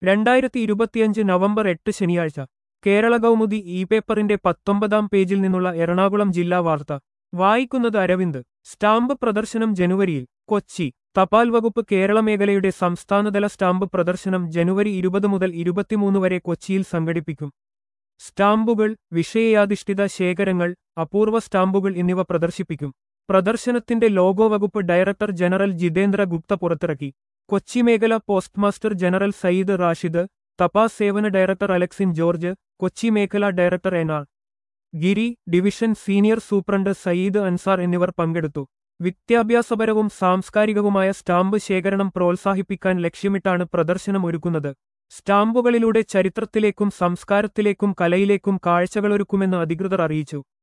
രണ്ടായിരത്തി ഇരുപത്തിയഞ്ച് നവംബർ എട്ട് ശനിയാഴ്ച കേരള കൗമുദി ഇ പേപ്പറിന്റെ പത്തൊമ്പതാം പേജിൽ നിന്നുള്ള എറണാകുളം ജില്ലാ വാർത്ത വായിക്കുന്നത് അരവിന്ദ് സ്റ്റാമ്പ് പ്രദർശനം ജനുവരിയിൽ കൊച്ചി തപാൽ വകുപ്പ് കേരള മേഖലയുടെ സംസ്ഥാനതല സ്റ്റാമ്പ് പ്രദർശനം ജനുവരി ഇരുപത് മുതൽ ഇരുപത്തിമൂന്ന് വരെ കൊച്ചിയിൽ സംഘടിപ്പിക്കും സ്റ്റാമ്പുകൾ വിഷയാധിഷ്ഠിത ശേഖരങ്ങൾ അപൂർവ സ്റ്റാമ്പുകൾ എന്നിവ പ്രദർശിപ്പിക്കും പ്രദർശനത്തിന്റെ ലോഗോ വകുപ്പ് ഡയറക്ടർ ജനറൽ ജിതേന്ദ്ര ഗുപ്ത പുറത്തിറക്കി കൊച്ചി മേഖല പോസ്റ്റ്മാസ്റ്റർ ജനറൽ സയ്യിദ് റാഷിദ് തപാസ് സേവന ഡയറക്ടർ അലക്സിൻ ജോർജ് കൊച്ചി മേഖല director N R Giri division senior superintendent Syed Ansar എന്നിവർ പങ്കെടുത്തു വിദ്യാഭ്യാസപരവും സാംസ്കാരികവുമായ സ്റ്റാമ്പ് ശേഖരണം പ്രോത്സാഹിപ്പിക്കാൻ ലക്ഷ്യമിട്ടാണ് പ്രദർശനം ഒരുക്കുന്നത് സ്റ്റാമ്പുകളിലൂടെ ചരിത്രത്തിലേക്കും സംസ്കാരത്തിലേക്കും കലയിലേക്കും കാഴ്ചകളൊരുക്കുമെന്ന് അധികൃതർ അറിയിച്ചു